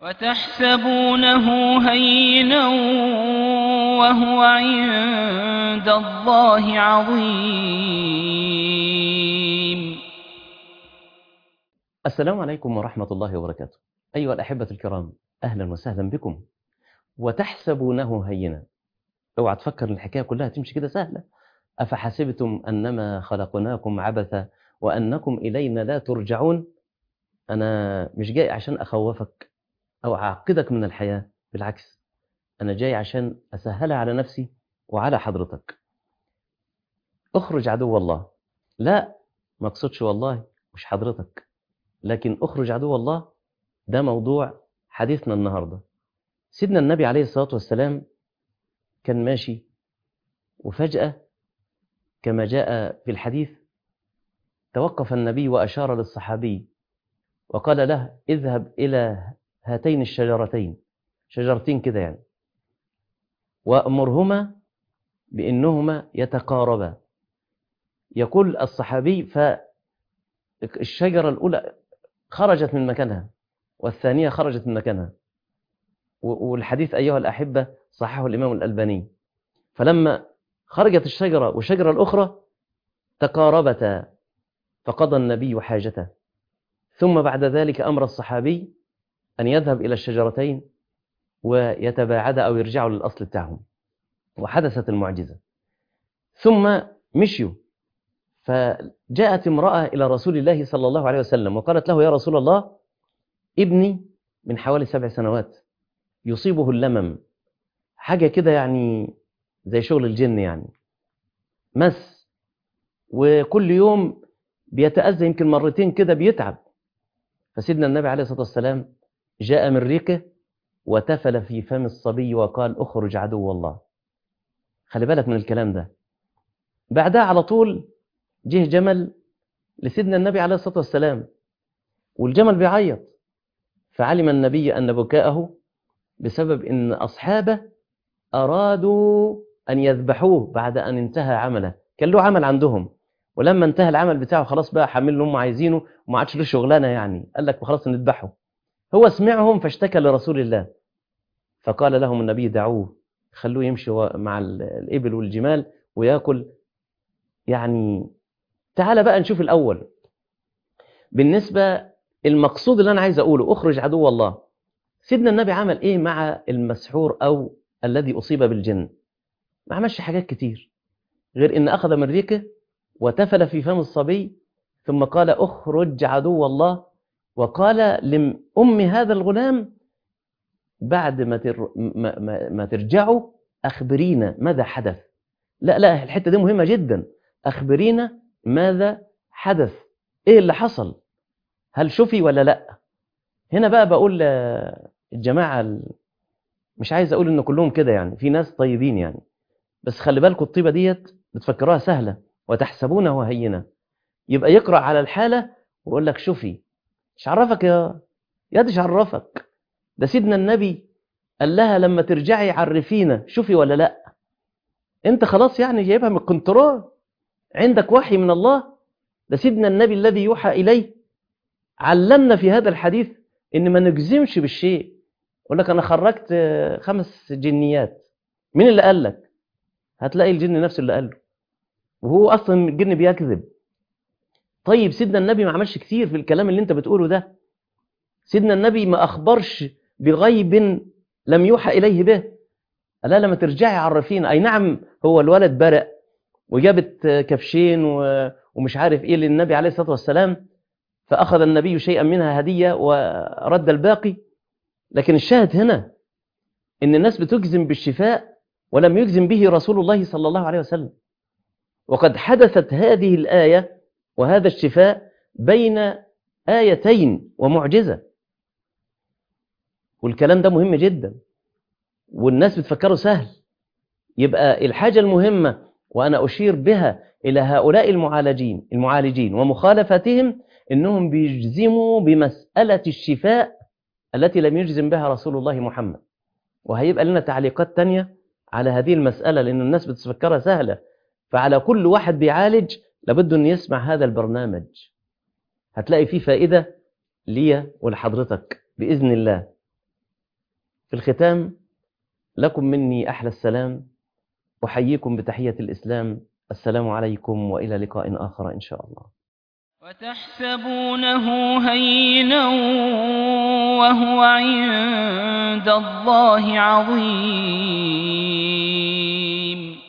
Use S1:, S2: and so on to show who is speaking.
S1: وتحسبونه هينا وهو عند الله عظيم
S2: السلام عليكم ورحمة الله وبركاته أيها الأحبة الكرام أهلا وسهلا بكم وتحسبونه هينا اوعى تفكر ان الحكاية كلها تمشي كده سهلة أفحسبتم أنما خلقناكم عبثا وأنكم إلينا لا ترجعون أنا مش جاي عشان أخوفك أو أعقدك من الحياة بالعكس أنا جاي عشان أسهلها على نفسي وعلى حضرتك اخرج عدو الله لا ما اقصدش والله مش حضرتك لكن اخرج عدو الله ده موضوع حديثنا النهاردة سيدنا النبي عليه الصلاة والسلام كان ماشي وفجأة كما جاء في الحديث توقف النبي وأشار للصحابي وقال له اذهب إلى هاتين الشجرتين شجرتين كده يعني وأمرهما بأنهما يتقاربا يقول الصحابي فالشجرة الأولى خرجت من مكانها والثانية خرجت من مكانها والحديث أيها الأحبة صححه الإمام الألباني فلما خرجت الشجرة والشجرة الأخرى تقاربتا فقضى النبي حاجته ثم بعد ذلك أمر الصحابي أن يذهب إلى الشجرتين ويتباعد أو يرجعوا للأصل بتاعهم وحدثت المعجزة ثم مشيوا فجاءت امرأة إلى رسول الله صلى الله عليه وسلم وقالت له يا رسول الله ابني من حوالي سبع سنوات يصيبه اللمم حاجة كده يعني زي شغل الجن يعني مس وكل يوم بيتأذى يمكن مرتين كده بيتعب فسيدنا النبي عليه الصلاة والسلام جاء من ريقه وتفل في فم الصبي وقال اخرج عدو الله خلي بالك من الكلام ده بعدها على طول جه جمل لسيدنا النبي عليه الصلاة والسلام والجمل بيعيط فعلم النبي أن بكاءه بسبب أن أصحابه أرادوا أن يذبحوه بعد أن انتهى عمله كان له عمل عندهم ولما انتهى العمل بتاعه خلاص بقى حمل اللي هم عايزينه وما عادش له شغلانه يعني قال لك خلاص نذبحه هو سمعهم فاشتكى لرسول الله فقال لهم النبي دعوه خلوه يمشي مع الإبل والجمال ويأكل يعني تعال بقى نشوف الأول بالنسبة المقصود اللي أنا عايز أقوله أخرج عدو الله سيدنا النبي عمل إيه مع المسحور أو الذي أصيب بالجن ما عملش حاجات كتير غير إن أخذ من ريكه وتفل في فم الصبي ثم قال أخرج عدو الله وقال لأم هذا الغلام بعد ما, تر... ما, ما, ما ترجعوا أخبرينا ماذا حدث لا لا الحتة دي مهمة جدا أخبرينا ماذا حدث إيه اللي حصل هل شفي ولا لا هنا بقى بقول الجماعة مش عايز أقول إن كلهم كده يعني في ناس طيبين يعني بس خلي بالكم الطيبة ديت بتفكروها سهلة وتحسبونه هينة يبقى يقرأ على الحالة ويقول لك شوفي مش عرفك يا يا دي عرفك ده سيدنا النبي قال لها لما ترجعي عرفينا شوفي ولا لا انت خلاص يعني جايبها من الكنترول عندك وحي من الله ده سيدنا النبي الذي يوحى إليه علمنا في هذا الحديث ان ما نجزمش بالشيء يقول لك انا خرجت خمس جنيات مين اللي قال لك هتلاقي الجن نفسه اللي قال له وهو اصلا الجن بيكذب طيب سيدنا النبي ما عملش كتير في الكلام اللي انت بتقوله ده سيدنا النبي ما اخبرش بغيب لم يوحى اليه به لا لما ترجعي عرفينا اي نعم هو الولد برق وجابت كبشين ومش عارف ايه للنبي عليه الصلاه والسلام فاخذ النبي شيئا منها هديه ورد الباقي لكن الشاهد هنا ان الناس بتجزم بالشفاء ولم يجزم به رسول الله صلى الله عليه وسلم وقد حدثت هذه الآية وهذا الشفاء بين آيتين ومعجزة والكلام ده مهم جدا والناس بتفكره سهل يبقى الحاجة المهمة وأنا أشير بها إلى هؤلاء المعالجين المعالجين ومخالفتهم إنهم بيجزموا بمسألة الشفاء التي لم يجزم بها رسول الله محمد وهيبقى لنا تعليقات تانية على هذه المسألة لأن الناس بتفكرها سهلة فعلى كل واحد بيعالج لابد أن يسمع هذا البرنامج هتلاقي فيه فائدة لي ولحضرتك بإذن الله في الختام لكم مني أحلى السلام أحييكم بتحية الإسلام السلام عليكم وإلى لقاء آخر إن شاء الله
S1: وتحسبونه هينا وهو عند الله عظيم